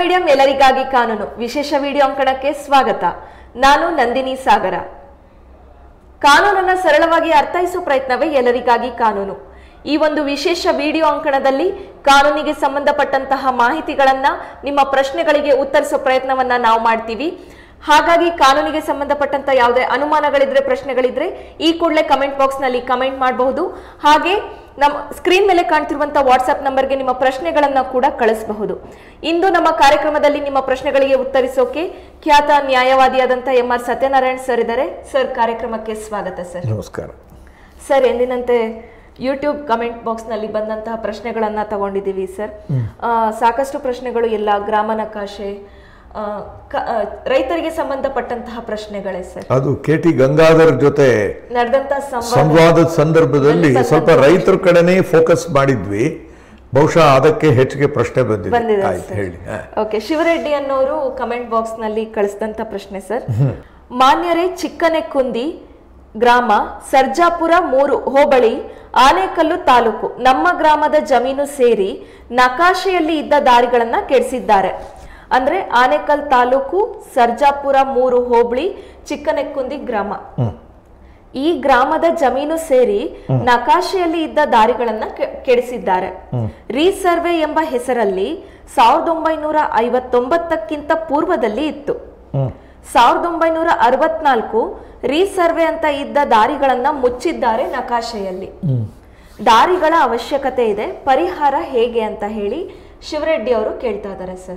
Medium ಎಲ್ಲರಿಗಾಗಿ ಕಾನೂನು ವಿಶೇಷ video ಅಂಕಣಕ್ಕೆ ಸ್ವಾಗತ ನಾನು ನಂದಿನಿ ಸಾಗರ ಕಾನೂನನ್ನ ಸರಳವಾಗಿ ಅರ್ಥೈಸುವ ಪ್ರಯತ್ನವೇ ಎಲ್ಲರಿಗಾಗಿ ಕಾನೂನು ಈ ಒಂದು ವಿಶೇಷ ವಿಡಿಯೋ ಅಂಕಣದಲ್ಲಿ ಕಾನೂನಿಗೆ ಸಂಬಂಧಪಟ್ಟಂತಹ ಮಾಹಿತಿಗಳನ್ನ ನಿಮ್ಮ ಪ್ರಶ್ನೆಗಳಿಗೆ ಉತ್ತರಿಸೋ ಪ್ರಯತ್ನವನ್ನ ನಾವು ಮಾಡ್ತೀವಿ ಹಾಗಾಗಿ ಕಾನೂನಿಗೆ ಸಂಬಂಧಪಟ್ಟಂತ ಯಾವುದೇ ಅನುಮಾನಗಳಿದ್ರೆ ಪ್ರಶ್ನೆಗಳಿದ್ರೆ ಈ ಕೂಡಲೇ ಕಮೆಂಟ್ ಬಾಕ್ಸ್ ನಲ್ಲಿ ಕಮೆಂಟ್ ಮಾಡಬಹುದು ಹಾಗೆ ನಮ್ಮ ಸ್ಕ್ರೀನ್ ಮೇಲೆ ಕಾಣ್ತಿರುವಂತ ವಾಟ್ಸ್ಆಪ್ ನಂಬರ್ಗೆ ನಿಮ್ಮ ಪ್ರಶ್ನೆಗಳನ್ನ ಕೂಡ ಕಳಿಸಬಹುದು ಇಂದು ನಮ್ಮ ಕಾರ್ಯಕ್ರಮದಲ್ಲಿ ನಿಮ್ಮ ಪ್ರಶ್ನೆಗಳಿಗೆ ಉತ್ತರಿಸೋಕೆ ಖ್ಯಾತ ನ್ಯಾಯವಾದಿಯಾದಂಥ ಎಂ ಆರ್ ಸತ್ಯನಾರಾಯಣ್ ಸರ್ ಇದ್ದಾರೆ ಸರ್ ಕಾರ್ಯಕ್ರಮಕ್ಕೆ ಸ್ವಾಗತ ಸರ್ ನಮಸ್ಕಾರ ಸರ್ ಎಂದಿನಂತೆ ಯೂಟ್ಯೂಬ್ ಕಮೆಂಟ್ ಬಾಕ್ಸ್ ನಲ್ಲಿ ಬಂದಂತಹ ಪ್ರಶ್ನೆಗಳನ್ನ ತಗೊಂಡಿದ್ದೀವಿ ಸರ್ ಆ, ಸಾಕಷ್ಟು ಪ್ರಶ್ನೆಗಳು ಎಲ್ಲ ಗ್ರಾಮ ನಕಾಶೆ ಆ, ಕ- ಆ, ರೈತರಿಗೆ ಸಂಬಂಧಪಟ್ಟಂತಹ ಪ್ರಶ್ನೆಗಳೇ ಸರ್ ಅದು ಕೆ ಟಿ ಗಂಗಾಧರ್ ಜೊತೆ ನಡೆದಂತ ಸಂವಾದ ಸಂವಾದದ ಸಂದರ್ಭದಲ್ಲಿ ನಡೆದಂತ ಸ್ವಲ್ಪ ಸಂದರ್ಭ. ರೈತರ ಕಡೆನೇ ಫೋಕಸ್ ಮಾಡಿದ್ವಿ ಬಹುಶಃ ಅದಕ್ಕೆ ಹೆಚ್ಚಿಗೆ ಪ್ರಶ್ನೆ ಬಂದಿದೆ ಬಂದಿದೆ ಆಯ್ತು ಸರ್. ಹೇಳಿ ಹಾ. ಓಕೆ ಶಿವರೆಡ್ಡಿ ಅನ್ನೋರು ಕಮೆಂಟ್ ಬಾಕ್ಸ್ ನಲ್ಲಿ ಕಳಿಸಿದಂತ ಪ್ರಶ್ನೆ ಸರ್ ಮಾನ್ಯರೇ ಚಿಕ್ಕನೆಕ್ಕುಂದಿ ಗ್ರಾಮ ಸರ್ಜಾಪುರ ಮೂರು ಹೋಬಳಿ ಆನೇಕಲ್ಲು ತಾಲೂಕು ನಮ್ಮ ಗ್ರಾಮದ ಜಮೀನು ಸೇರಿ ನಕಾಶೆಯಲ್ಲಿ ಇದ್ದ ದಾರಿಗಳನ್ನ ಕೆಡಿಸಿದ್ದಾರೆ ಅಂದ್ರೆ ಆನೇಕಲ್ ತಾಲೂಕು ಸರ್ಜಾಪುರ ಮೂರು ಹೋಬಳಿ ಚಿಕ್ಕನೆಕ್ಕುಂದಿ ಗ್ರಾಮ ಈ ಗ್ರಾಮದ ಜಮೀನು ಸೇರಿ ನಕಾಶೆಯಲ್ಲಿ ಇದ್ದ ದಾರಿಗಳನ್ನ ಕೆ- ಕೆಡಿಸಿದ್ದಾರೆ ರೀಸರ್ವೆ ಎಂಬ ಹೆಸರಲ್ಲಿ ಸಾವಿರದ ಒಂಬೈನೂರ ಐವತ್ತೊಂಬತ್ತಕ್ಕಿಂತ ಪೂರ್ವದಲ್ಲಿ ಇತ್ತು ಸಾವಿರದ ಒಂಬೈನೂರ ಅರವತ್ನಾಲ್ಕು ರೀಸರ್ವೆ ಅಂತ ಇದ್ದ ದಾರಿಗಳನ್ನ ಮುಚ್ಚಿದ್ದಾರೆ ನಕಾಶೆಯಲ್ಲಿ ದಾರಿಗಳ ಅವಶ್ಯಕತೆ ಇದೆ ಪರಿಹಾರ ಹೇಗೆ ಅಂತ ಹೇಳಿ ಶಿವರೆಡ್ಡಿ ಅವರು ಕೇಳ್ತಾ ಇದ್ದಾರೆ ಸರ್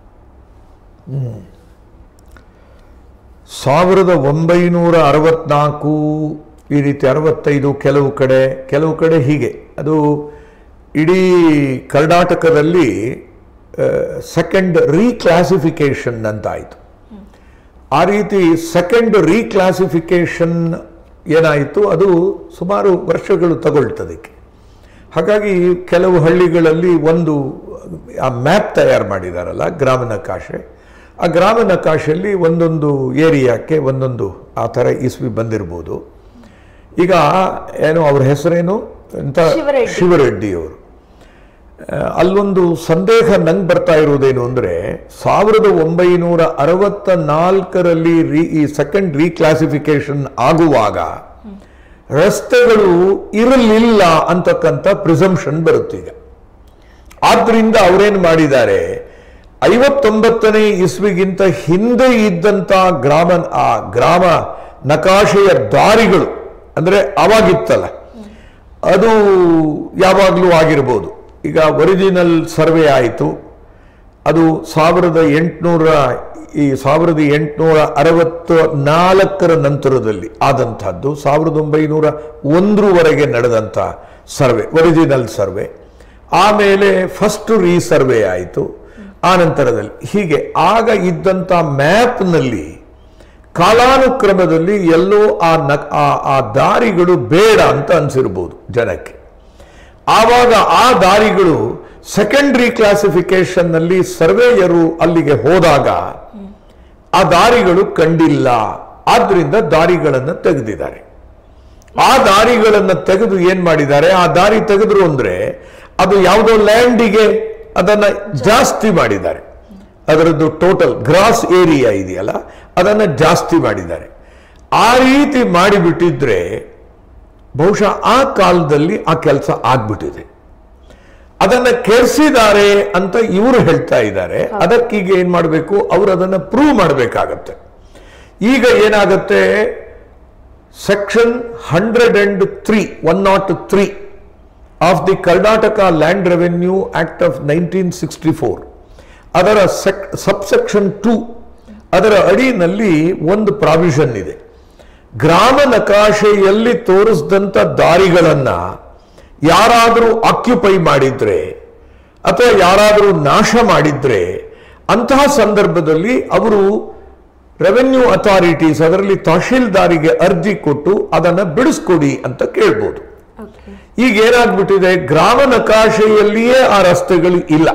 ಸಾವಿರದ ಒಂಬೈನೂರ ಅರವತ್ನಾಲ್ಕು ಈ ರೀತಿ ಅರವತ್ತೈದು ಕೆಲವು ಕಡೆ ಕೆಲವು ಕಡೆ ಹೀಗೆ ಅದು ಇಡೀ ಕರ್ನಾಟಕದಲ್ಲಿ ಸೆಕೆಂಡ್ ರೀಕ್ಲಾಸಿಫಿಕೇಶನ್ ಅಂತ ಆಯಿತು ಆ ರೀತಿ ಸೆಕೆಂಡ್ ರೀಕ್ಲಾಸಿಫಿಕೇಶನ್ ಏನಾಯಿತು ಅದು ಸುಮಾರು ವರ್ಷಗಳು ತಗೊಳ್ತದಕ್ಕೆ ಹಾಗಾಗಿ ಕೆಲವು ಹಳ್ಳಿಗಳಲ್ಲಿ ಒಂದು ಆ ಮ್ಯಾಪ್ ತಯಾರು ಮಾಡಿದಾರಲ್ಲ ಗ್ರಾಮ ನಕಾಶೆ ಆ ಗ್ರಾಮ ನಕಾಶೆಯಲ್ಲಿ ಒಂದೊಂದು ಏರಿಯಾಕ್ಕೆ ಒಂದೊಂದು ಆ ಥರ ಇಸ್ವಿ ಬಂದಿರ್ಬೋದು ಈಗ ಏನು ಅವ್ರ ಹೆಸರೇನು ಅಂತ ಶಿವರೆಡ್ಡಿ. ಶಿವರೆಡ್ಡಿಯವರು ಆ, ಅಲ್ಲೊಂದು ಸಂದೇಹ ನಂಗೆ ಬರ್ತಾ ಇರುವುದೇನು ಅಂದರೆ ಸಾವಿರದ ಒಂಬೈನೂರ ಅರವತ್ತ ನಾಲ್ಕರಲ್ಲಿ ರೀ ಈ ಸೆಕೆಂಡ್ ರೀಕ್ಲಾಸಿಫಿಕೇಶನ್ ಆಗುವಾಗ ರಸ್ತೆಗಳು ಇರಲಿಲ್ಲ ಅಂತಕ್ಕಂಥ ಪ್ರಿಸಂಪ್ಷನ್ ಬರುತ್ತೀಗ ಆದ್ರಿಂದ ಅವರೇನು ಮಾಡಿದ್ದಾರೆ ಐವತ್ತೊಂಬತ್ತನೇ ಇಸ್ವಿಗಿಂತ ಹಿಂದೆ ಇದ್ದಂಥ ಗ್ರಾಮ ಆ ಗ್ರಾಮ ನಕಾಶೆಯ ದಾರಿಗಳು ಅಂದ್ರೆ ಅವಾಗಿತ್ತಲ್ಲ ಅದು ಯಾವಾಗಲೂ ಆಗಿರ್ಬೋದು ಈಗ ಒರಿಜಿನಲ್ ಸರ್ವೆ ಆಯಿತು ಅದು ಸಾವಿರದ ಎಂಟುನೂರ ಈ ಸಾವಿರದ ಎಂಟುನೂರ ಅರವತ್ತ ನಾಲ್ಕರ ನಂತರದಲ್ಲಿ ಆದಂಥದ್ದು ಸಾವಿರದ ಒಂಬೈನೂರ ಒಂದರವರೆಗೆ ನಡೆದಂಥ ಸರ್ವೆ ಒರಿಜಿನಲ್ ಸರ್ವೆ ಆಮೇಲೆ ಫಸ್ಟ್ ರೀಸರ್ವೆ ಆಯಿತು ಆ ನಂತರದಲ್ಲಿ ಹೀಗೆ ಆಗ ಇದ್ದಂಥ ಮ್ಯಾಪ್ನಲ್ಲಿ ಕಾಲಾನುಕ್ರಮದಲ್ಲಿ ಎಲ್ಲೋ ಆ ನ ಆ- ಆ ದಾರಿಗಳು ಬೇಡ ಅಂತ ಅನ್ಸಿರ್ಬೋದು ಜನಕ್ಕೆ ಆವಾಗ ಆ ದಾರಿಗಳು ಸೆಕೆಂಡ್ರಿ ಕ್ಲಾಸಿಫಿಕೇಶನ್ನಲ್ಲಿ ಸರ್ವೇಯರು ಅಲ್ಲಿಗೆ ಹೋದಾಗ ಆ ದಾರಿಗಳು ಕಂಡಿಲ್ಲ ಆದ್ರಿಂದ ದಾರಿಗಳನ್ನು ತೆಗೆದಿದ್ದಾರೆ ಆ ದಾರಿಗಳನ್ನು ತೆಗೆದು ಏನ್ ಮಾಡಿದ್ದಾರೆ ಆ ದಾರಿ ತೆಗೆದ್ರು ಅಂದ್ರೆ ಅದು ಯಾವುದೋ ಲ್ಯಾಂಡಿಗೆ ಅದನ್ನ ಜಾಸ್ತಿ ಮಾಡಿದ್ದಾರೆ ಅದರದ್ದು ಟೋಟಲ್ ಗ್ರಾಸ್ ಏರಿಯಾ ಇದೆಯಲ್ಲ ಅದನ್ನ ಜಾಸ್ತಿ ಮಾಡಿದ್ದಾರೆ ಆ ರೀತಿ ಮಾಡಿಬಿಟ್ಟಿದ್ರೆ ಬಹುಶಃ ಆ ಕಾಲದಲ್ಲಿ ಆ ಕೆಲಸ ಆಗ್ಬಿಟ್ಟಿದೆ ಅದನ್ನ ಕೆಡಿಸಿದ್ದಾರೆ ಅಂತ ಇವರು ಹೇಳ್ತಾ ಇದ್ದಾರೆ ಅದಕ್ಕೀಗ ಏನ್ ಮಾಡಬೇಕು ಅವರು ಅದನ್ನ ಪ್ರೂವ್ ಮಾಡಬೇಕಾಗತ್ತೆ ಈಗ ಏನಾಗುತ್ತೆ section hundred and three one not three of the Karnataka land revenue act of nineteen sixty four ಅದರ ಸೆಕ್ ಸಬ್ಸೆಕ್ಷನ್ ಟೂ ಅದರ ಅಡಿನಲ್ಲಿ ಒಂದು ಪ್ರಾವಿಷನ್ ಇದೆ ಗ್ರಾಮ ನಕಾಶೆಯಲ್ಲಿ ತೋರಿಸಿದಂಥ ದಾರಿಗಳನ್ನ ಯಾರಾದರೂ ಆಕ್ಯುಪೈ ಮಾಡಿದ್ರೆ ಅಥವಾ ಯಾರಾದರೂ ನಾಶ ಮಾಡಿದ್ರೆ ಅಂತಹ ಸಂದರ್ಭದಲ್ಲಿ ಅವರು ರೆವೆನ್ಯೂ ಅಥಾರಿಟೀಸ್ ಅದರಲ್ಲಿ ತಹಶೀಲ್ದಾರಿಗೆ ಅರ್ಜಿ ಕೊಟ್ಟು ಅದನ್ನ ಬಿಡಿಸ್ಕೊಡಿ ಅಂತ ಕೇಳ್ಬೋದು ಓಕೆ ಈಗ ಏನಾಗ್ಬಿಟ್ಟಿದೆ ಗ್ರಾಮ ನಕಾಶೆಯಲ್ಲಿಯೇ ಆ ರಸ್ತೆಗಳು ಇಲ್ಲ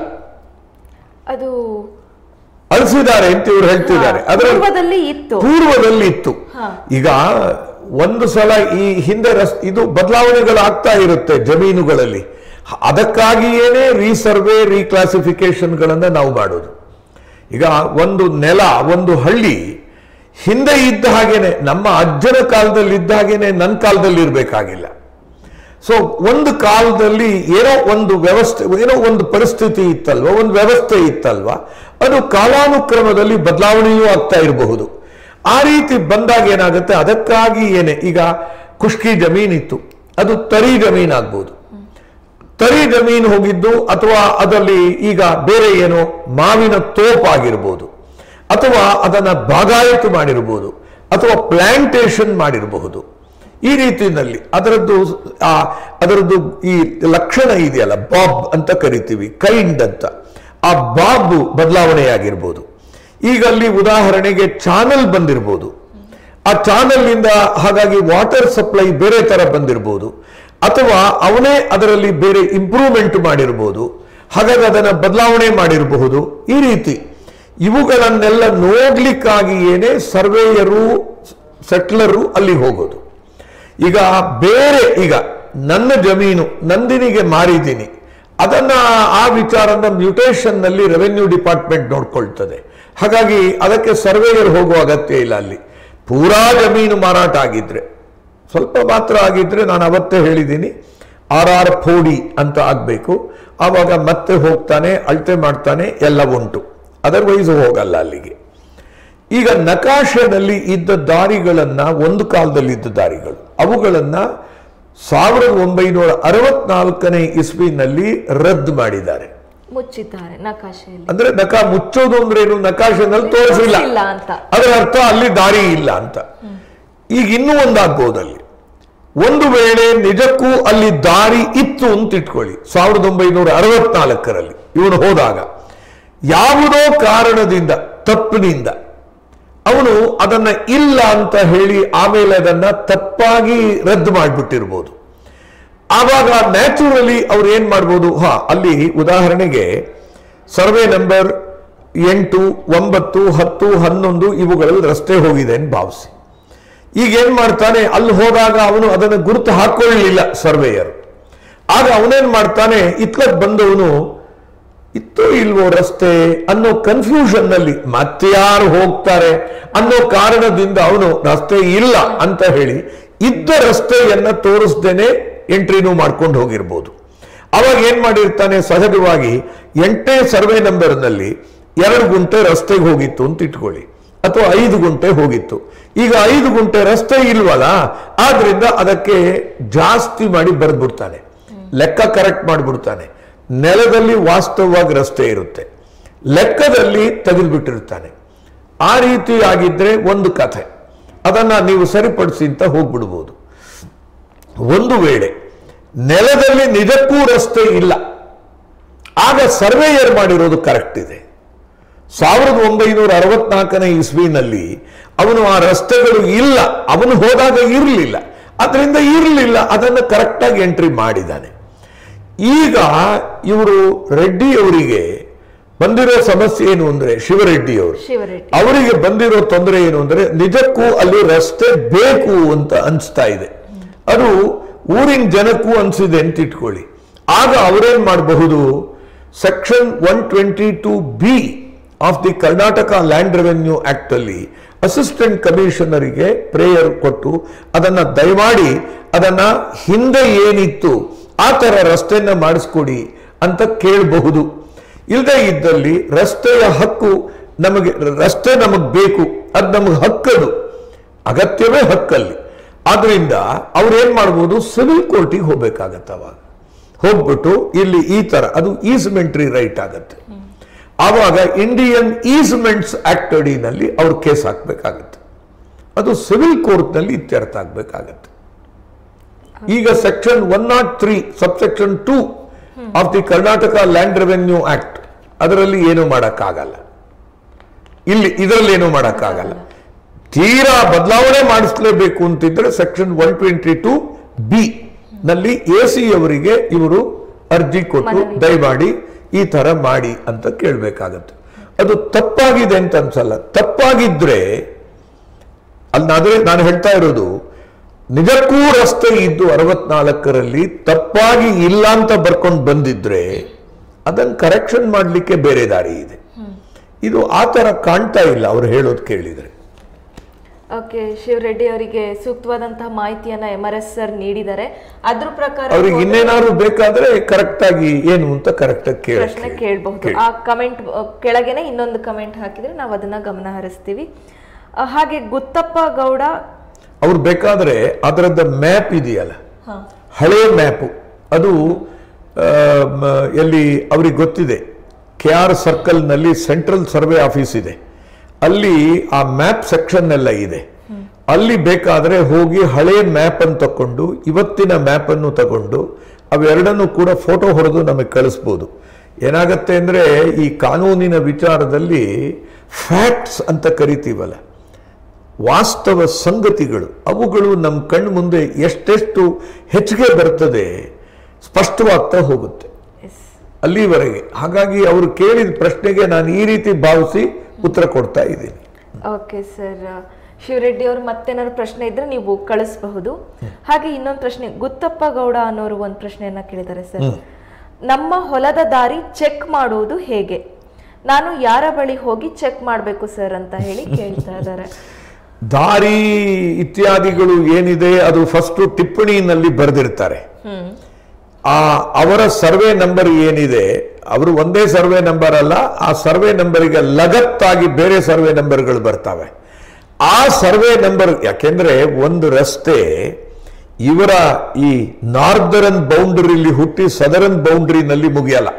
ಅದು ಅಳಿಸಿದ್ದಾರೆ ಅಂತ ಇವ್ರು ಹೇಳ್ತಿದ್ದಾರೆ ಅದರಲ್ಲಿ ಪೂರ್ವದಲ್ಲಿ ಇತ್ತು ಪೂರ್ವದಲ್ಲಿ ಇತ್ತು ಹಾ. ಈಗ ಒಂದು ಸಲ ಈ ಹಿಂದೆ ರಸ್ ಇದು ಬದಲಾವಣೆಗಳಾಗ್ತಾ ಇರುತ್ತೆ ಜಮೀನುಗಳಲ್ಲಿ ಅದಕ್ಕಾಗಿಯೇನೆ ರೀಸರ್ವೆ ರೀಕ್ಲಾಸಿಫಿಕೇಶನ್ಗಳನ್ನ ನಾವು ಮಾಡೋದು ಈಗ ಒಂದು ನೆಲ ಒಂದು ಹಳ್ಳಿ ಹಿಂದೆ ಇದ್ದ ಹಾಗೇನೆ ನಮ್ಮ ಅಜ್ಜನ ಕಾಲದಲ್ಲಿ ಇದ್ದ ಹಾಗೇನೆ ನನ್ನ ಕಾಲದಲ್ಲಿ ಇರಬೇಕಾಗಿಲ್ಲ ಸೊ ಒಂದು ಕಾಲದಲ್ಲಿ ಏನೋ ಒಂದು ವ್ಯವಸ್ಥೆ ಏನೋ ಒಂದು ಪರಿಸ್ಥಿತಿ ಇತ್ತಲ್ವ ಒಂದು ವ್ಯವಸ್ಥೆ ಇತ್ತಲ್ವ ಅದು ಕಾಲಾನುಕ್ರಮದಲ್ಲಿ ಬದಲಾವಣೆಯೂ ಆಗ್ತಾ ಇರಬಹುದು ಆ ರೀತಿ ಬಂದಾಗ ಏನಾಗುತ್ತೆ ಅದಕ್ಕಾಗಿ ಏನೇ ಈಗ ಖುಷ್ಕಿ ಜಮೀನಿತ್ತು ಅದು ತರಿ ಜಮೀನಾಗ್ಬೋದು ತರಿ ಜಮೀನು ಹೋಗಿದ್ದು ಅಥವಾ ಅದರಲ್ಲಿ ಈಗ ಬೇರೆ ಏನೋ ಮಾವಿನ ತೋಪಾಗಿರ್ಬೋದು ಅಥವಾ ಅದನ್ನ ಬಾಗಾಯಿತು ಮಾಡಿರಬಹುದು ಅಥವಾ ಪ್ಲಾಂಟೇಶನ್ ಮಾಡಿರಬಹುದು ಈ ರೀತಿಯಲ್ಲಿ ಅದರದ್ದು ಆ ಅದರದ್ದು ಈ ಲಕ್ಷಣ ಇದೆಯಲ್ಲ ಬಾಬ್ ಅಂತ ಕರಿತೀವಿ ಕೈಂಡ್ ಅಂತ ಆ ಬಾಬ್ ಬದಲಾವಣೆಯಾಗಿರ್ಬೋದು ಈಗ ಅಲ್ಲಿ ಉದಾಹರಣೆಗೆ ಚಾನಲ್ ಬಂದಿರಬಹುದು ಆ ಚಾನಲ್ ಇಂದ ಹಾಗಾಗಿ ವಾಟರ್ ಸಪ್ಲೈ ಬೇರೆ ತರ ಬಂದಿರಬಹುದು ಅಥವಾ ಅವನೇ ಅದರಲ್ಲಿ ಬೇರೆ ಇಂಪ್ರೂವ್ಮೆಂಟ್ ಮಾಡಿರಬಹುದು ಹಾಗಾಗಿ ಅದನ್ನ ಬದಲಾವಣೆ ಮಾಡಿರಬಹುದು ಈ ರೀತಿ ಇವುಗಳನ್ನೆಲ್ಲ ನೋಡ್ಲಿಕ್ಕಾಗಿಯೇನೆ ಸರ್ವೇಯರು ಸೆಟ್ಲರು ಅಲ್ಲಿ ಹೋಗೋದು ಈಗ ಬೇರೆ ಈಗ ನನ್ನ ಜಮೀನು ನಂದಿನಿಗೆ ಮಾರಿದ್ದೀನಿ ಅದನ್ನ ಆ ವಿಚಾರನ ಮ್ಯೂಟೇಷನ್ ನಲ್ಲಿ ರೆವೆನ್ಯೂ ಡಿಪಾರ್ಟ್ಮೆಂಟ್ ನೋಡ್ಕೊಳ್ತದೆ ಹಾಗಾಗಿ ಅದಕ್ಕೆ ಸರ್ವೇಯರ್ ಹೋಗುವ ಅಗತ್ಯ ಇಲ್ಲ ಅಲ್ಲಿ ಪೂರಾ ಜಮೀನು ಮಾರಾಟ ಆಗಿದ್ರೆ ಸ್ವಲ್ಪ ಮಾತ್ರ ಆಗಿದ್ರೆ ನಾನು ಅವತ್ತೇ ಹೇಳಿದ್ದೀನಿ ಆರ್ ಆರ್ ಫೋಡಿ ಅಂತ ಆಗಬೇಕು ಆವಾಗ ಮತ್ತೆ ಹೋಗ್ತಾನೆ ಅಳತೆ ಮಾಡ್ತಾನೆ ಎಲ್ಲ ಉಂಟು ಅದರ್ವೈಸ್ ಹೋಗಲ್ಲ ಅಲ್ಲಿಗೆ ಈಗ ನಕಾಶೆನಲ್ಲಿ ಇದ್ದ ದಾರಿಗಳನ್ನ ಒಂದು ಕಾಲದಲ್ಲಿ ಇದ್ದ ದಾರಿಗಳು ಅವುಗಳನ್ನ ಸಾವಿರದ ಒಂಬೈನೂರ ಅರವತ್ನಾಲ್ಕನೇ ಇಸ್ವಿನಲ್ಲಿ ರದ್ದು ಮಾಡಿದ್ದಾರೆ ಮುಚ್ಚಿದ್ದಾರೆ ನಕಾಶೆಯಲ್ಲಿ ಅಂದ್ರೆ ನಕ ಮುಚ್ಚೋದು ಅಂದ್ರೆ ಏನು ನಕಾಶೆನಲ್ಲಿ ತೋರಿಸಿಲ್ಲ ತೋರಿಸಿಲ್ಲ ಅಂತ. ಅದರ ಅರ್ಥ ಅಲ್ಲಿ ದಾರಿ ಇಲ್ಲ ಅಂತ ಈಗ ಇನ್ನೂ ಒಂದಾಗ್ಬೋದು ಅಲ್ಲಿ ಒಂದು ವೇಳೆ ನಿಜಕ್ಕೂ ಅಲ್ಲಿ ದಾರಿ ಇತ್ತು ಅಂತ ಇಟ್ಕೊಳ್ಳಿ ಸಾವಿರದ ಒಂಬೈನೂರ ಅರವತ್ನಾಲ್ಕರಲ್ಲಿ ಇವನು ಹೋದಾಗ ಯಾವುದೋ ಕಾರಣದಿಂದ ತಪ್ಪಿನಿಂದ ಅವನು ಅದನ್ನ ಇಲ್ಲ ಅಂತ ಹೇಳಿ ಆಮೇಲೆ ಅದನ್ನ ತಪ್ಪಾಗಿ ರದ್ದು ಮಾಡಿಬಿಟ್ಟಿರ್ಬೋದು ಆವಾಗ ನ್ಯಾಚುರಲಿ ಅವ್ರು ಏನ್ ಮಾಡ್ಬೋದು ಹಾ ಅಲ್ಲಿ ಉದಾಹರಣೆಗೆ ಸರ್ವೆ ನಂಬರ್ ಎಂಟು ಒಂಬತ್ತು ಹತ್ತು ಹನ್ನೊಂದು ಇವುಗಳಲ್ಲಿ ರಸ್ತೆ ಹೋಗಿದೆ ಅಂತ ಭಾವಿಸಿ ಈಗ ಏನ್ ಮಾಡ್ತಾನೆ ಅಲ್ಲಿ ಹೋದಾಗ ಅವನು ಅದನ್ನು ಗುರುತು ಹಾಕೊಳ್ಳಿಲ್ಲ ಸರ್ವೇಯರ್ ಆಗ ಅವನೇನ್ ಮಾಡ್ತಾನೆ ಇತ್ಲಕ್ ಬಂದವನು ಇತ್ತೋ ಇಲ್ವೋ ರಸ್ತೆ ಅನ್ನೋ ಕನ್ಫ್ಯೂಷನ್ ನಲ್ಲಿ ಮತ್ಯಾರು ಹೋಗ್ತಾರೆ ಅನ್ನೋ ಕಾರಣದಿಂದ ಅವನು ರಸ್ತೆ ಇಲ್ಲ ಅಂತ ಹೇಳಿ ಇದ್ದ ರಸ್ತೆಯನ್ನ ತೋರಿಸ್ದೇನೆ ಎಂಟ್ರಿನೂ ಮಾಡ್ಕೊಂಡು ಹೋಗಿರ್ಬೋದು ಅವಾಗ ಏನ್ ಮಾಡಿರ್ತಾನೆ ಸಹಜವಾಗಿ ಎಂಟನೇ ಸರ್ವೆ ನಂಬರ್ನಲ್ಲಿ ಎರಡು ಗುಂಟೆ ರಸ್ತೆಗೆ ಹೋಗಿತ್ತು ಅಂತ ಇಟ್ಕೊಳ್ಳಿ ಅಥವಾ ಐದು ಗುಂಟೆ ಹೋಗಿತ್ತು ಈಗ ಐದು ಗುಂಟೆ ರಸ್ತೆ ಇಲ್ವಲ್ಲ ಆದ್ರಿಂದ ಅದಕ್ಕೆ ಜಾಸ್ತಿ ಮಾಡಿ ಬರೆದ್ಬಿಡ್ತಾನೆ ಲೆಕ್ಕ ಕರೆಕ್ಟ್ ಮಾಡಿಬಿಡ್ತಾನೆ ನೆಲದಲ್ಲಿ ವಾಸ್ತವವಾಗಿ ರಸ್ತೆ ಇರುತ್ತೆ ಲೆಕ್ಕದಲ್ಲಿ ತೆಗೆದುಬಿಟ್ಟಿರ್ತಾನೆ ಆ ರೀತಿ ಆಗಿದ್ರೆ ಒಂದು ಕಥೆ ಅದನ್ನ ನೀವು ಸರಿಪಡಿಸಿ ಅಂತ ಹೋಗ್ಬಿಡ್ಬೋದು ಒಂದು ವೇಳೆ ನೆಲದಲ್ಲಿ ನಿಜಕ್ಕೂ ರಸ್ತೆ ಇಲ್ಲ ಆಗ ಸರ್ವೇಯರ್ ಮಾಡಿರೋದು ಕರೆಕ್ಟ್ ಇದೆ ಸಾವಿರದ ಒಂಬೈನೂರ ಅರವತ್ನಾಲ್ಕನೇ ಇಸ್ವಿನಲ್ಲಿ ಅವನು ಆ ರಸ್ತೆಗಳು ಇಲ್ಲ ಅವನು ಹೋದಾಗ ಇರಲಿಲ್ಲ ಅದರಿಂದ ಇರಲಿಲ್ಲ ಅದನ್ನು ಕರೆಕ್ಟಾಗಿ ಎಂಟ್ರಿ ಮಾಡಿದ್ದಾನೆ ಈಗ ಇವರು ರೆಡ್ಡಿ ಅವರಿಗೆ ಬಂದಿರೋ ಸಮಸ್ಯೆ ಏನು ಅಂದ್ರೆ ಶಿವರೆಡ್ಡಿ ಅವರು ಶಿವರೆಡ್ಡಿ ಅವರಿಗೆ ಬಂದಿರೋ ತೊಂದರೆ ಏನು ಅಂದ್ರೆ ನಿಜಕ್ಕೂ ಅಲ್ಲಿ ರಸ್ತೆ ಬೇಕು ಅಂತ ಅನಿಸ್ತಾ ಇದೆ ಅದು ಊರಿನ ಜನಕ್ಕೂ ಅನ್ಸಿದೆ ಅಂತ ಇಟ್ಕೊಳ್ಳಿ ಆಗ ಅವರೇನ್ ಮಾಡಬಹುದು section one twenty two B of the Karnataka land revenue act ಅಲ್ಲಿ ಅಸಿಸ್ಟೆಂಟ್ ಕಮಿಷನರಿಗೆ ಪ್ರೇಯರ್ ಕೊಟ್ಟು ಅದನ್ನ ದಯಮಾಡಿ ಅದನ್ನ ಹಿಂದೆ ಏನಿತ್ತು ಆ ತರ ರಸ್ತೆಯನ್ನ ಮಾಡಿಸ್ಕೊಡಿ ಅಂತ ಕೇಳಬಹುದು ಇಲ್ಲದೆ ಇದ್ದಲ್ಲಿ ರಸ್ತೆಯ ಹಕ್ಕು ನಮಗೆ ರಸ್ತೆ ನಮಗ್ ಬೇಕು ಅದು ನಮಗೆ ಹಕ್ಕದು ಅಗತ್ಯವೇ ಹಕ್ಕಲ್ಲಿ ಆದ್ರಿಂದ ಅವ್ರು ಏನ್ ಮಾಡ್ಬೋದು ಸಿವಿಲ್ ಕೋರ್ಟಿಗೆ ಹೋಗ್ಬೇಕಾಗತ್ತೆ ಅವಾಗ ಹೋಗ್ಬಿಟ್ಟು ಇಲ್ಲಿ ಈ ತರ ಅದು ಈಸ್ಮೆಂಟ್ರಿ ರೈಟ್ ಆಗತ್ತೆ ಆವಾಗ ಇಂಡಿಯನ್ ಈಸ್ಮೆಂಟ್ಸ್ ಆಕ್ಟ್ ಅಡಿನಲ್ಲಿ ಅವ್ರು ಕೇಸ್ ಹಾಕ್ಬೇಕಾಗತ್ತೆ ಅದು ಸಿವಿಲ್ ಕೋರ್ಟ್ನಲ್ಲಿ ಇತ್ಯರ್ಥ ಆಗ್ಬೇಕಾಗತ್ತೆ ಈಗ section one not three subsection two of the Karnataka land revenue act ಅದರಲ್ಲಿ ಏನು ಮಾಡಕ್ಕಾಗಲ್ಲ ಇಲ್ಲಿ ಇದರಲ್ಲಿ ಏನು ಮಾಡಕ್ಕಾಗಲ್ಲ ತೀರಾ ಬದಲಾವಣೆ ಮಾಡಿಸ್ಲೇಬೇಕು ಅಂತಿದ್ರೆ section one twenty two B ನಲ್ಲಿ ಎ ಸಿ ಅವರಿಗೆ ಇವರು ಅರ್ಜಿ ಕೊಟ್ಟು ಮನವಿ. ದಯಮಾಡಿ ಈ ತರ ಮಾಡಿ ಅಂತ ಕೇಳಬೇಕಾಗತ್ತೆ ಅದು ತಪ್ಪಾಗಿದೆ ಅಂತ ಅನ್ಸಲ್ಲ ತಪ್ಪಾಗಿದ್ರೆ ಅಲ್ಲಾದ್ರೆ ನಾನು ಹೇಳ್ತಾ ಇರೋದು ನಿಜಕ್ಕೂ ರಸ್ತೆ ಇದ್ದು ಅರವತ್ನಾಲ್ಕರಲ್ಲಿ ತಪ್ಪಾಗಿ ಇಲ್ಲ ಅಂತ ಬರ್ಕೊಂಡು ಬಂದಿದ್ರೆ ಅದನ್ನು ಕರೆಕ್ಷನ್ ಮಾಡಲಿಕ್ಕೆ ಬೇರೆ ದಾರಿ ಇದೆ ಇದು ಆ ಥರ ಕಾಣ್ತಾ ಇಲ್ಲ ಅವ್ರು ಹೇಳೋದು ಕೇಳಿದರೆ ಓಕೆ ಶಿವರೆಡ್ಡಿ ಅವರಿಗೆ ಸೂಕ್ತವಾದಂತಹ ಮಾಹಿತಿಯನ್ನ ಎಂ ಆರ್ ಎಸ್ ಸರ್ ನೀಡಿದ್ದಾರೆ ಅದ್ರ ಪ್ರಕಾರ ಅವ್ರಿಗೆ ಇನ್ನೇನಾದ್ರು ಬೇಕಾದ್ರೆ ಕರೆಕ್ಟ್ ಆಗಿ ಏನು ಅಂತ ಕರೆಕ್ಟ್ ಆಗಿ ಪ್ರಶ್ನೆ ಕೇಳಿ ಕೇಳಬಹುದು ಆ ಕಮೆಂಟ್ ಕೆಳಗೇನೆ ಇನ್ನೊಂದು ಕಮೆಂಟ್ ಹಾಕಿದ್ರೆ ನಾವು ಅದನ್ನ ಗಮನ ಹರಿಸ್ತೀವಿ ಆ, ಹಾಗೆ ಗುತ್ತಪ್ಪ ಗೌಡ ಅವ್ರು ಬೇಕಾದ್ರೆ ಅದರದ್ದು ಮ್ಯಾಪ್ ಇದೆಯಲ್ಲ ಹಾ ಹಳೆ ಮ್ಯಾಪು ಅದು ಆ, ಮ- ಎಲ್ಲಿ ಅವ್ರಿಗೆ ಗೊತ್ತಿದೆ ಕೆ ಆರ್ ಸರ್ಕಲ್ನಲ್ಲಿ ಸೆಂಟ್ರಲ್ ಸರ್ವೆ ಆಫೀಸ್ ಇದೆ ಅಲ್ಲಿ ಆ ಮ್ಯಾಪ್ ಸೆಕ್ಷನ್ ಎಲ್ಲ ಇದೆ ಅಲ್ಲಿ ಬೇಕಾದ್ರೆ ಹೋಗಿ ಹಳೆ ಮ್ಯಾಪ್ ಅನ್ನು ತಕೊಂಡು ಇವತ್ತಿನ ಮ್ಯಾಪ್ ಅನ್ನು ತಗೊಂಡು ಅವೆರಡನ್ನು ಕೂಡ ಫೋಟೋ ಹೊಡೆದು ನಮಗೆ ಕಳಿಸ್ಬೋದು ಏನಾಗತ್ತೆ ಅಂದ್ರೆ ಈ ಕಾನೂನಿನ ವಿಚಾರದಲ್ಲಿ ಫ್ಯಾಕ್ಟ್ಸ್ ಅಂತ ಕರಿತೀವಲ್ಲ ವಾಸ್ತವ ಸಂಗತಿಗಳು ಅವುಗಳು ನಮ್ಮ ಕಣ್ಣು ಮುಂದೆ ಎಷ್ಟೆಷ್ಟು ಹೆಚ್ಚಿಗೆ ಬರ್ತದೆ ಸ್ಪಷ್ಟವಾಗ್ತಾ ಹೋಗುತ್ತೆ ಎಸ್ ಅಲ್ಲಿವರೆಗೆ ಹಾಗಾಗಿ ಅವರು ಕೇಳಿದ ಪ್ರಶ್ನೆಗೆ ನಾನು ಈ ರೀತಿ ಭಾವಿಸಿ ಉತ್ತರ ಕೊಡ್ತಾ ಇದ್ದೀನಿ ಓಕೆ ಸರ್ ಶಿವರೆಡ್ಡಿ ಅವರು ಮತ್ತೇನಾದ್ರು ಪ್ರಶ್ನೆ ಇದ್ರೆ ನೀವು ಕಳಿಸಬಹುದು ಹಾಗೆ ಇನ್ನೊಂದು ಪ್ರಶ್ನೆ ಗುತ್ತಪ್ಪ ಗೌಡ ಅನ್ನೋರು ಒಂದು ಪ್ರಶ್ನೆಯನ್ನ ಕೇಳಿದ್ದಾರೆ ಸರ್ ನಮ್ಮ ಹೊಲದ ದಾರಿ ಚೆಕ್ ಮಾಡುವುದು ಹೇಗೆ ನಾನು ಯಾರ ಬಳಿ ಹೋಗಿ ಚೆಕ್ ಮಾಡಬೇಕು ಸರ್ ಅಂತ ಹೇಳಿ ಕೇಳ್ತಾ ಇದ್ದಾರೆ ದಾರಿ ಇತ್ಯಾದಿಗಳು ಏನಿದೆ ಅದು ಫಸ್ಟ್ ಟಿಪ್ಪಣಿನಲ್ಲಿ ಬರೆದಿರ್ತಾರೆ ಹ್ಮ್ ಆ ಅವರ ಸರ್ವೆ ನಂಬರ್ ಏನಿದೆ ಅವರು ಒಂದೇ ಸರ್ವೆ ನಂಬರ್ ಅಲ್ಲ ಆ ಸರ್ವೆ ನಂಬರಿಗೆ ಲಗತ್ತಾಗಿ ಬೇರೆ ಸರ್ವೆ ನಂಬರ್ಗಳು ಬರ್ತವೆ ಆ ಸರ್ವೆ ನಂಬರ್ ಯಾಕೆಂದ್ರೆ ಒಂದು ರಸ್ತೆ ಇವರ ಈ ನಾರ್ದರನ್ ಬೌಂಡ್ರಿಲಿ ಹುಟ್ಟಿ ಸದರನ್ ಬೌಂಡ್ರಿನಲ್ಲಿ ಮುಗಿಯಲ್ಲ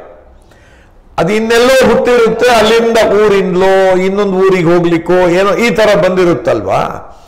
ಅದು ಇನ್ನೆಲ್ಲೋ ಹುಟ್ಟಿರುತ್ತೆ ಅಲ್ಲಿಂದ ಊರಿಂದಲೋ ಇನ್ನೊಂದು ಊರಿಗೆ ಹೋಗ್ಲಿಕ್ಕೋ ಏನೋ ಈ ತರ ಬಂದಿರುತ್ತಲ್ವಾ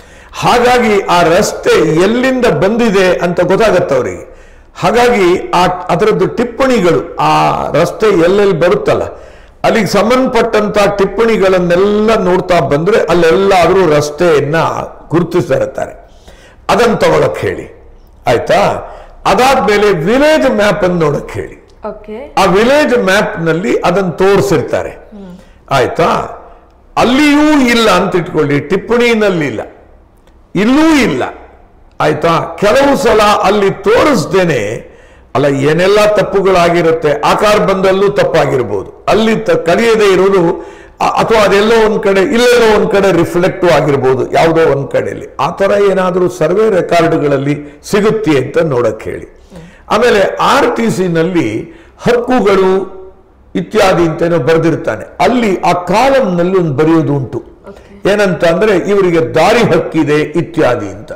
ಹಾಗಾಗಿ ಆ ರಸ್ತೆ ಎಲ್ಲಿಂದ ಬಂದಿದೆ ಅಂತ ಗೊತ್ತಾಗತ್ತೆ ಅವರಿಗೆ ಹಾಗಾಗಿ ಆ ಅದರದ್ದು ಟಿಪ್ಪಣಿಗಳು ಆ ರಸ್ತೆ ಎಲ್ಲೆಲ್ಲಿ ಬರುತ್ತಲ್ಲ ಅಲ್ಲಿಗೆ ಸಂಬಂಧಪಟ್ಟಂತ ಟಿಪ್ಪಣಿಗಳನ್ನೆಲ್ಲ ನೋಡ್ತಾ ಬಂದ್ರೆ ಅಲ್ಲೆಲ್ಲಾದ್ರೂ ರಸ್ತೆಯನ್ನ ಗುರುತಿಸ್ತಾ ಇರ್ತಾರೆ ಅದನ್ನು ತಗೊಳಕ್ ಹೇಳಿ ಆಯ್ತಾ ಅದಾದ್ಮೇಲೆ ವಿಲೇಜ್ ಮ್ಯಾಪ್ ಅನ್ನು ನೋಡಕ್ ಹೇಳಿ ಓಕೆ ಆ ವಿಲೇಜ್ ಮ್ಯಾಪ್ ನಲ್ಲಿ ಅದನ್ನು ತೋರಿಸಿರ್ತಾರೆ ಆಯ್ತಾ ಅಲ್ಲಿಯೂ ಇಲ್ಲ ಅಂತ ಇಟ್ಕೊಳ್ಳಿ ಟಿಪ್ಪಣಿನಲ್ಲಿ ಇಲ್ಲ ಇಲ್ಲೂ ಇಲ್ಲ ಆಯ್ತಾ ಕೆಲವು ಸಲ ಅಲ್ಲಿ ತೋರಿಸ್ದೇನೆ ಅಲ್ಲ ಏನೆಲ್ಲ ತಪ್ಪುಗಳಾಗಿರುತ್ತೆ ಆಕಾರ ಬಂದಲ್ಲೂ ತಪ್ಪಾಗಿರ್ಬೋದು ಅಲ್ಲಿ ತ ಕಲಿಯದೆ ಇರೋದು ಅ- ಅಥವಾ ಅದೆಲ್ಲೋ ಒಂದ್ ಕಡೆ ಇಲ್ಲೆಲ್ಲೋ ಒಂದ್ ಕಡೆ ರಿಫ್ಲೆಕ್ಟ್ ಆಗಿರ್ಬೋದು ಯಾವುದೋ ಒಂದ್ ಕಡೆಯಲ್ಲಿ ಆ ತರ ಏನಾದರೂ ಸರ್ವೆ ರೆಕಾರ್ಡ್ಗಳಲ್ಲಿ ಸಿಗುತ್ತೆ ಅಂತ ನೋಡಕ್ ಹೇಳಿ ಆಮೇಲೆ ಆರ್ ಟಿ ನಲ್ಲಿ ಹಕ್ಕುಗಳು ಇತ್ಯಾದಿ ಅಂತೇನೋ ಬರೆದಿರ್ತಾನೆ ಅಲ್ಲಿ ಆ ಕಾಲಂನಲ್ಲಿ ಒಂದು ಬರೆಯೋದು ಉಂಟು ಏನಂತ ಅಂದ್ರೆ ಇವರಿಗೆ ದಾರಿ ಹಕ್ಕಿದೆ ಇತ್ಯಾದಿ ಅಂತ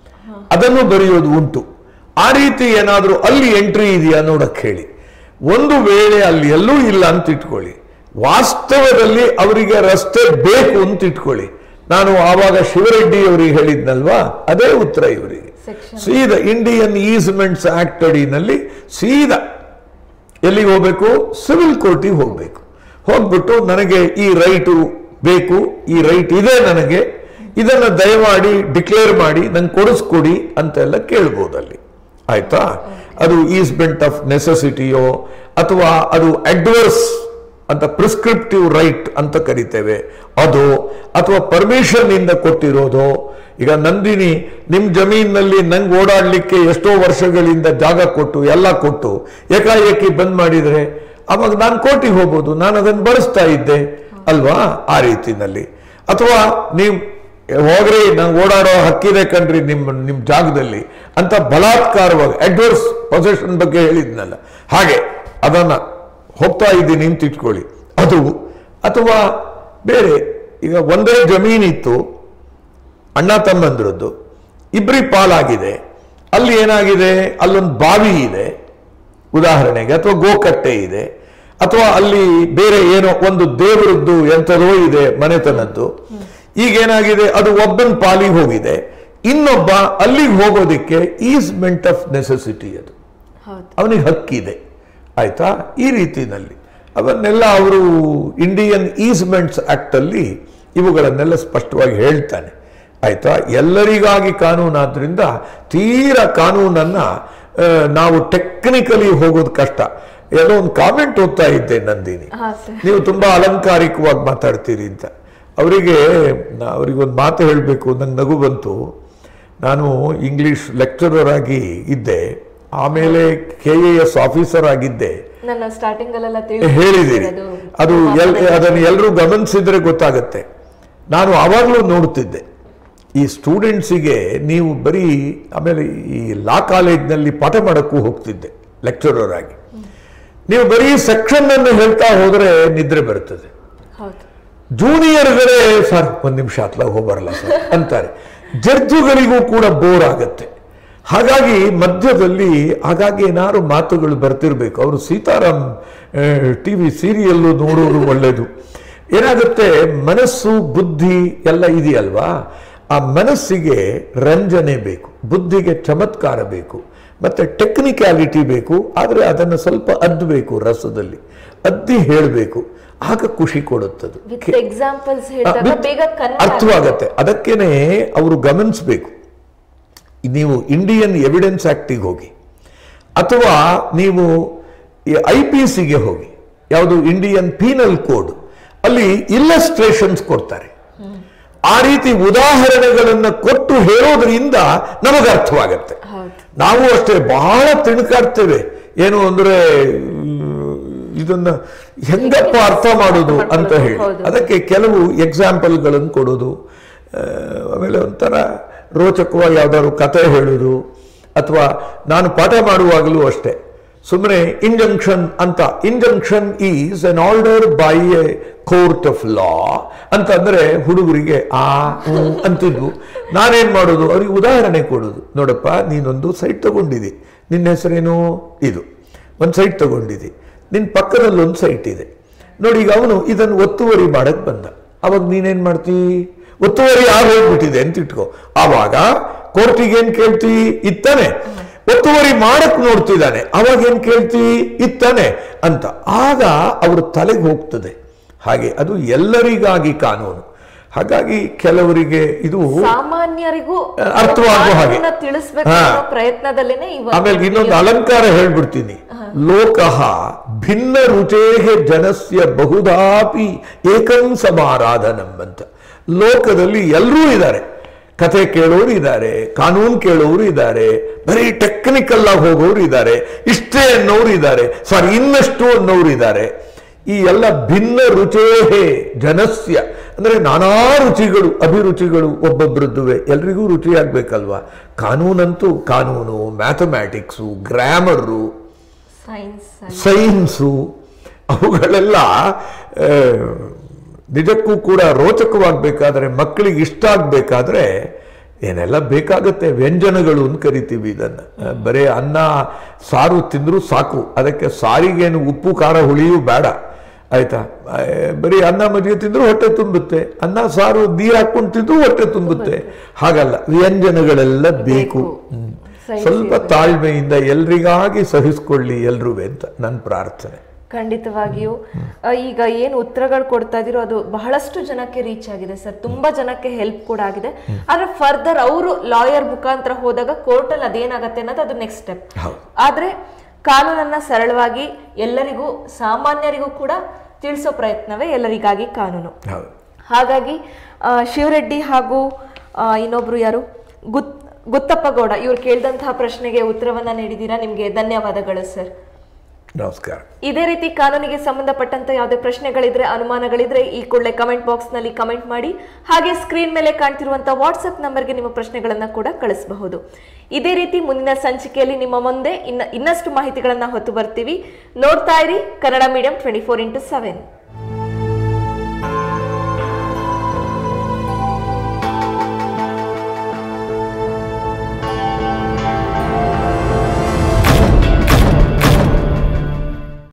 ಅದನ್ನು ಬರೆಯೋದು ಉಂಟು ಆ ರೀತಿ ಏನಾದರೂ ಅಲ್ಲಿ ಎಂಟ್ರಿ ಇದೆಯಾ ನೋಡಕ್ ಹೇಳಿ ಒಂದು ವೇಳೆ ಅಲ್ಲಿ ಎಲ್ಲೂ ಇಲ್ಲ ಅಂತ ಇಟ್ಕೊಳ್ಳಿ ವಾಸ್ತವದಲ್ಲಿ ಅವರಿಗೆ ರಸ್ತೆ ಬೇಕು ಅಂತ ಇಟ್ಕೊಳ್ಳಿ ನಾನು ಆವಾಗ ಶಿವರೆಡ್ಡಿ ಅವರಿಗೆ ಹೇಳಿದ್ನಲ್ವಾ ಅದೇ ಉತ್ತರ ಇವರಿಗೆ Section. ಸೀದಾ ಇಂಡಿಯನ್ ಈಸ್ಮೆಂಟ್ಸ್ ಆಕ್ಟ್ ಅಡಿನಲ್ಲಿ ಸೀದಾ ಎಲ್ಲಿಗೆ ಹೋಗ್ಬೇಕು ಸಿವಿಲ್ ಕೋರ್ಟಿಗೆ ಹೋಗ್ಬೇಕು ಹೋಗ್ಬಿಟ್ಟು ನನಗೆ ಈ ರೈಟು ಬೇಕು ಈ ರೈಟ್ ಇದೆ ನನಗೆ ಇದನ್ನ ದಯಮಾಡಿ ಡಿಕ್ಲೇರ್ ಮಾಡಿ ನಂಗೆ ಕೊಡಿಸ್ಕೊಡಿ ಅಂತೆಲ್ಲ ಕೇಳ್ಬೋದು ಅಲ್ಲಿ ಆಯ್ತಾ ಅದು ಈಸ್ಮೆಂಟ್ ಆಫ್ ನೆಸೆಸಿಟಿಯೋ ಅಥವಾ ಅದು ಅಡ್ವರ್ಸ್ ಅಂತ ಪ್ರಿಸ್ಕ್ರಿಪ್ಟಿವ್ ರೈಟ್ ಅಂತ ಕರಿತೇವೆ ಅದು ಅಥವಾ ಪರ್ಮಿಷನ್ ಇಂದ ಕೊಟ್ಟಿರೋದು ಈಗ ನಂದಿನಿ ನಿಮ್ ಜಮೀನಿನಲ್ಲಿ ನಂಗೆ ಓಡಾಡ್ಲಿಕ್ಕೆ ಎಷ್ಟೋ ವರ್ಷಗಳಿಂದ ಜಾಗ ಕೊಟ್ಟು ಎಲ್ಲ ಕೊಟ್ಟು ಏಕಾಏಕಿ ಬಂದ್ ಮಾಡಿದ್ರೆ ಅವಾಗ ನಾನು ಕೋರ್ಟಿಗೆ ಹೋಗ್ಬೋದು ನಾನು ಅದನ್ನು ಬಳಸ್ತಾ ಇದ್ದೆ ಅಲ್ವಾ ಆ ರೀತಿನಲ್ಲಿ ಅಥವಾ ನೀವು ಹೋಗ್ರಿ ನಂಗೆ ಓಡಾಡೋ ಹಕ್ಕಿದೆ ಕಣ್ರಿ ನಿಮ್ಮ ನಿಮ್ಮ ಜಾಗದಲ್ಲಿ ಅಂತ ಬಲಾತ್ಕಾರವಾಗಿ ಅಡ್ವರ್ಸ್ ಪೊಸೆಷನ್ ಬಗ್ಗೆ ಹೇಳಿದ್ನಲ್ಲ ಹಾಗೆ ಅದನ್ನ ಹೋಗ್ತಾ ಇದ್ದೀನಿ ಅಂತ ಇಟ್ಕೊಳ್ಳಿ ಅದು ಅಥವಾ ಬೇರೆ ಈಗ ಒಂದೇ ಜಮೀನಿತ್ತು ಅಣ್ಣ ತಮ್ಮಂದ್ರದ್ದು ಇಬ್ಬರಿ ಪಾಲಾಗಿದೆ ಅಲ್ಲಿ ಏನಾಗಿದೆ ಅಲ್ಲೊಂದು ಬಾವಿ ಇದೆ ಉದಾಹರಣೆಗೆ ಅಥವಾ ಗೋಕಟ್ಟೆ ಇದೆ ಅಥವಾ ಅಲ್ಲಿ ಬೇರೆ ಏನೋ ಒಂದು ದೇವರದ್ದು ಎಂಥದೋ ಇದೆ ಮನೆತನದ್ದು ಈಗ ಏನಾಗಿದೆ ಅದು ಒಬ್ಬನ ಪಾಲಿಗೆ ಹೋಗಿದೆ ಇನ್ನೊಬ್ಬ ಅಲ್ಲಿಗೆ ಹೋಗೋದಿಕ್ಕೆ ಈಸ್ಮೆಂಟ್ ಆಫ್ ನೆಸೆಸಿಟಿ ಅದು ಹೌದು ಅವನಿಗೆ ಹಕ್ಕಿದೆ ಆಯ್ತಾ ಈ ರೀತಿನಲ್ಲಿ ಅವನ್ನೆಲ್ಲ ಅವರು ಇಂಡಿಯನ್ ಈಸ್ಮೆಂಟ್ಸ್ ಆಕ್ಟ್ ಅಲ್ಲಿ ಇವುಗಳನ್ನೆಲ್ಲ ಸ್ಪಷ್ಟವಾಗಿ ಹೇಳ್ತಾನೆ ಆಯ್ತಾ ಎಲ್ಲರಿಗಾಗಿ ಕಾನೂನಾದ್ರಿಂದ ತೀರ ಕಾನೂನನ್ನ ಆ, ನಾವು ಟೆಕ್ನಿಕಲಿ ಹೋಗೋದು ಕಷ್ಟ ಏನೋ ಒಂದು ಕಾಮೆಂಟ್ ಓದ್ತಾ ಇದ್ದೆ ನಂದಿನಿ ಹಾ ಸರ್ ನೀವು ತುಂಬಾ ಅಲಂಕಾರಿಕವಾಗಿ ಮಾತಾಡ್ತೀರಿ ಅಂತ ಅವರಿಗೆ ಅವರಿಗೆ ಒಂದು ಮಾತು ಹೇಳಬೇಕು ನಂಗೆ ನಗು ಬಂತು ನಾನು ಇಂಗ್ಲಿಷ್ ಲೆಕ್ಚರರ್ ಆಗಿ ಇದ್ದೆ ಆಮೇಲೆ ಕೆ ಎ ಎಸ್ ಆಫೀಸರ್ ಆಗಿದ್ದೆ ನನ್ನ ಸ್ಟಾರ್ಟಿಂಗ್ ಅಲ್ಲೆಲ್ಲ ಹೇಳಿದ್ದೀರಿ ಅದು ಎಲ್ ಅದನ್ನು ಎಲ್ಲರೂ ಗಮನಿಸಿದ್ರೆ ಗೊತ್ತಾಗತ್ತೆ ನಾನು ಆವಾಗಲೂ ನೋಡ್ತಿದ್ದೆ ಈ ಸ್ಟೂಡೆಂಟ್ಸಿಗೆ ನೀವು ಬರೀ ಆಮೇಲೆ ಈ ಲಾ ಕಾಲೇಜ್ನಲ್ಲಿ ಪಾಠ ಮಾಡೋಕ್ಕೂ ಹೋಗ್ತಿದ್ದೆ ಲೆಕ್ಚರರ್ ಆಗಿ ನೀವು ಬರೀ ಸೆಕ್ಷನ್ ಅನ್ನು ಹೇಳ್ತಾ ಹೋದ್ರೆ ನಿದ್ರೆ ಬರ್ತದೆ ಹೌದು ಜೂನಿಯರ್ಗಳೇ ಸರ್ ಒಂದು ನಿಮಿಷ ಅತ್ಲಾಗ ಹೋಗ್ಬರಲ್ಲ ಸರ್ ಅಂತಾರೆ ಜಡ್ಜುಗಳಿಗೂ ಕೂಡ ಬೋರ್ ಆಗತ್ತೆ ಹಾಗಾಗಿ ಮಧ್ಯದಲ್ಲಿ ಹಾಗಾಗಿ ಏನಾದ್ರು ಮಾತುಗಳು ಬರ್ತಿರ್ಬೇಕು ಅವರು ಸೀತಾರಾಮ್ ಟಿ ವಿ ಸೀರಿಯಲ್ಲು ನೋಡೋದು ಒಳ್ಳೆಯದು ಏನಾಗುತ್ತೆ ಮನಸ್ಸು ಬುದ್ಧಿ ಎಲ್ಲ ಇದೆಯಲ್ವಾ ಆ ಮನಸ್ಸಿಗೆ ರಂಜನೆ ಬೇಕು ಬುದ್ಧಿಗೆ ಚಮತ್ಕಾರ ಬೇಕು ಮತ್ತೆ ಟೆಕ್ನಿಕ್ಯಾಲಿಟಿ ಬೇಕು ಆದರೆ ಅದನ್ನು ಸ್ವಲ್ಪ ಅದ್ದಬೇಕು ರಸದಲ್ಲಿ ಅದ್ದಿ ಹೇಳಬೇಕು ಆಗ ಖುಷಿ ಕೊಡುತ್ತದೆ ವಿತ್ ಎಕ್ಸಾಂಪಲ್ಸ್ ಹೇಳಿದಾಗ with- ಬೇಗ ಕನ್ವೆ ಅರ್ಥವಾಗತ್ತೆ ಅದಕ್ಕೇನೆ ಅವರು ಗಮನಿಸಬೇಕು ನೀವು ಇಂಡಿಯನ್ ಎವಿಡೆನ್ಸ್ ಆಕ್ಟಿಗೆ ಹೋಗಿ ಅಥವಾ ನೀವು ಐ ಪಿ ಸಿಗೆ ಹೋಗಿ ಯಾವುದು ಇಂಡಿಯನ್ ಪೀನಲ್ ಕೋಡ್ ಅಲ್ಲಿ ಇಲ್ಲಸ್ಟ್ರೇಷನ್ಸ್ ಕೊಡ್ತಾರೆ ಆ ರೀತಿ ಉದಾಹರಣೆಗಳನ್ನು ಕೊಟ್ಟು ಹೇಳೋದ್ರಿಂದ ನಮಗೆ ಅರ್ಥವಾಗತ್ತೆ ಹೌದು ನಾವು ಅಷ್ಟೇ ಬಹಳ ತಿಣುಕಾಡ್ತೇವೆ ಏನು ಅಂದ್ರೆ ಮ್, ಇದನ್ನ ಹೆಂಗಪ್ಪ ಅರ್ಥ ಮಾಡೋದು ಅಂತ ಹೇಳಿ ಹೌದು. ಅದಕ್ಕೆ ಕೆಲವು ಎಕ್ಸಾಂಪಲ್ಗಳನ್ನು ಕೊಡೋದು ಆ, ಆಮೇಲೆ ಒಂಥರ ರೋಚಕವಾಗಿ ಯಾವ್ದಾದ್ರು ಕತೆ ಹೇಳೋದು ಅಥವಾ ನಾನು ಪಾಠ ಮಾಡುವಾಗಲೂ ಅಷ್ಟೇ ಸುಮ್ಮನೆ ಇಂಜಂಕ್ಷನ್ ಅಂತ injunction is an order by a court of law ಅಂತಂದ್ರೆ ಹುಡುಗರಿಗೆ ಆ ಹ್ಞೂ ಅಂತಿದ್ವು ನಾನೇನ್ ಮಾಡೋದು ಅವ್ರಿಗೆ ಉದಾಹರಣೆ ಕೊಡೋದು ನೋಡಪ್ಪ ನೀನೊಂದು ಸೈಟ್ ತಗೊಂಡಿದ್ದಿ ನಿನ್ನ ಹೆಸರೇನು ಇದು ಒಂದು ಸೈಟ್ ತಗೊಂಡಿದ್ದಿ ನಿನ್ನ ಪಕ್ಕದಲ್ಲಿ ಒಂದು ಸೈಟ್ ಇದೆ ನೋಡಿ ಈಗ ಅವನು ಇದನ್ನು ಒತ್ತುವರಿ ಮಾಡಕ್ ಬಂದ ಅವಾಗ ನೀನೇನ್ ಮಾಡ್ತೀ ಒತ್ತುವರಿ ಆಗಿ ಹೋಗ್ಬಿಟ್ಟಿದೆ ಅಂತ ಇಟ್ಕೋ ಆವಾಗ ಕೋರ್ಟಿಗೆ ಏನ್ ಕೇಳ್ತಿ ಇತ್ತಾನೆ ಒತ್ತುವರಿ ಮಾಡಕ್ ನೋಡ್ತಿದ್ದಾನೆ ಅವಾಗ ಏನ್ ಕೇಳ್ತಿ ಇತ್ತಾನೆ ಅಂತ ಆಗ ಅವ್ರ ತಲೆಗೆ ಹೋಗ್ತದೆ ಹಾಗೆ ಅದು ಎಲ್ಲರಿಗಾಗಿ ಕಾನೂನು ಹಾಗಾಗಿ ಕೆಲವರಿಗೆ ಇದು ಸಾಮಾನ್ಯರಿಗೂ ಅರ್ಥವಾಗೋ ಹಾಗೆ. ಕಾನೂನನ್ನ ತಿಳಿಸ್ಬೇಕು ಹಾ. ಅನ್ನೋ ಪ್ರಯತ್ನದಲ್ಲೇನೆ ಇವತ್ತು ಆಮೇಲೆ ಇನ್ನೊಂದು ಅಲಂಕಾರ ಹೇಳ್ಬಿಡ್ತೀನಿ ಲೋಕಃ ಭಿನ್ನ ರುಚೇಹ ಜನಸ್ಯ ಬಹುಧಾಪಿ ಏಕಂ ಸಮಾರಾಧನಂ ಅಂತ ಲೋಕದಲ್ಲಿ ಎಲ್ಲರೂ ಇದ್ದಾರೆ ಕತೆ ಕೇಳೋರು ಇದ್ದಾರೆ ಕಾನೂನು ಕೇಳೋರು ಇದ್ದಾರೆ ಬರೀ ಟೆಕ್ನಿಕಲ್ ಆಗಿ ಹೋಗೋರು ಇದ್ದಾರೆ ಇಷ್ಟೇ ಅನ್ನೋರು ಇದ್ದಾರೆ ಸಾರಿ ಇನ್ನಷ್ಟು ಅನ್ನೋರು ಇದ್ದಾರೆ ಈ ಎಲ್ಲ ಭಿನ್ನ ರುಚೇಹೇ ಜನಸ್ಯ ಅಂದ್ರೆ ನಾನಾ ರುಚಿಗಳು ಅಭಿರುಚಿಗಳು ಒಬ್ಬೊಬ್ಬರದ್ದುವೆ ಎಲ್ರಿಗೂ ರುಚಿ ಆಗ್ಬೇಕಲ್ವಾ ಕಾನೂನಂತೂ ಕಾನೂನು ಮ್ಯಾಥಮ್ಯಾಟಿಕ್ಸು ಗ್ರಾಮರು ಸೈನ್ಸ್ ಸೈನ್ಸು ಅವುಗಳೆಲ್ಲ ಆ, ನಿಜಕ್ಕೂ ಕೂಡ ರೋಚಕವಾಗಬೇಕಾದ್ರೆ ಮಕ್ಕಳಿಗೆ ಇಷ್ಟ ಆಗಬೇಕಾದ್ರೆ ಏನೆಲ್ಲ ಬೇಕಾಗುತ್ತೆ ವ್ಯಂಜನಗಳು ಅಂತ ಕರಿತೀವಿ ಇದನ್ನು ಆ, ಬರೀ ಅನ್ನ ಸಾರು ತಿಂದರೂ ಸಾಕು ಅದಕ್ಕೆ ಸಾರಿಗೇನು ಉಪ್ಪು ಖಾರ ಹುಳಿಯೂ ಬೇಡ ಆಯ್ತಾ ಆ, ಬರೀ ಅನ್ನ ಮಜ್ಜಿಗೆ ತಿಂದರೂ ಹೊಟ್ಟೆ ತುಂಬುತ್ತೆ ಅನ್ನ ಸಾರು ನೀರು ಹಾಕೊಂಡು ತಿಂದರೂ ಹೊಟ್ಟೆ ತುಂಬುತ್ತೆ ಹಾಗಲ್ಲ ವ್ಯಂಜನಗಳೆಲ್ಲ ಬೇಕು ಹ್ಮ್. ಸ್ವಲ್ಪ ತಾಳ್ಮೆಯಿಂದ ಎಲ್ರಿಗಾಗಿ ಸಹಿಸ್ಕೊಳ್ಳಿ ಎಲ್ರೂ ಅಂತ ನನ್ನ ಪ್ರಾರ್ಥನೆ ಖಂಡಿತವಾಗಿಯೂ ಆ, ಈಗ ಏನು ಉತ್ತರಗಳು ಕೊಡ್ತಾ ಇದೀರೋ ಅದು ಬಹಳಷ್ಟು ಜನಕ್ಕೆ ರೀಚ್ ಆಗಿದೆ ಸರ್ ತುಂಬಾ ಜನಕ್ಕೆ ಹೆಲ್ಪ್ ಕೂಡ ಆಗಿದೆ ಆದ್ರೆ ಫರ್ದರ್ ಅವರು ಲಾಯರ್ ಮುಖಾಂತರ ಹೋದಾಗ ಕೋರ್ಟಲ್ಲಿ ಅದೇನಾಗತ್ತೆ ಅನ್ನೋದು ಅದು ನೆಕ್ಸ್ಟ್ ಸ್ಟೆಪ್ ಹೌದು ಆದ್ರೆ ಕಾನೂನನ್ನ ಸರಳವಾಗಿ ಎಲ್ಲರಿಗೂ ಸಾಮಾನ್ಯರಿಗೂ ಕೂಡ ತಿಳಿಸೋ ಪ್ರಯತ್ನವೇ ಎಲ್ಲರಿಗಾಗಿ ಕಾನೂನು ಹೌದು ಹಾಗಾಗಿ ಆ, ಶಿವರೆಡ್ಡಿ ಹಾಗೂ ಆ, ಇನ್ನೊಬ್ರು ಯಾರು ಗುತ್ ಗುತ್ತಪ್ಪ ಗೌಡ ಇವ್ರು ಕೇಳಿದಂತಹ ಪ್ರಶ್ನೆಗೆ ಉತ್ತರವನ್ನ ನೀಡಿದ್ದೀರಾ ನಿಮ್ಗೆ ಧನ್ಯವಾದಗಳು ಸರ್ ನಮಸ್ಕಾರ ಇದೇ ರೀತಿ ಕಾನೂನಿಗೆ ಸಂಬಂಧಪಟ್ಟಂತ ಯಾವುದೇ ಪ್ರಶ್ನೆಗಳಿದ್ರೆ ಅನುಮಾನಗಳಿದ್ರೆ ಈ ಕೂಡಲೇ ಕಮೆಂಟ್ ಬಾಕ್ಸ್ ನಲ್ಲಿ ಕಮೆಂಟ್ ಮಾಡಿ ಹಾಗೆ ಸ್ಕ್ರೀನ್ ಮೇಲೆ ಕಾಣ್ತಿರುವಂತಹ ವಾಟ್ಸ್ಆಪ್ ನಂಬರ್ಗೆ ನಿಮ್ಮ ಪ್ರಶ್ನೆಗಳನ್ನ ಕೂಡ ಕಳಿಸಬಹುದು ಇದೇ ರೀತಿ ಮುಂದಿನ ಸಂಚಿಕೆಯಲ್ಲಿ ನಿಮ್ಮ ಮುಂದೆ ಇನ್ನ ಇನ್ನಷ್ಟು ಮಾಹಿತಿಗಳನ್ನ ಹೊತ್ತು ಬರ್ತೀವಿ ನೋಡ್ತಾ ಇರಿ Kannada medium twenty four into seven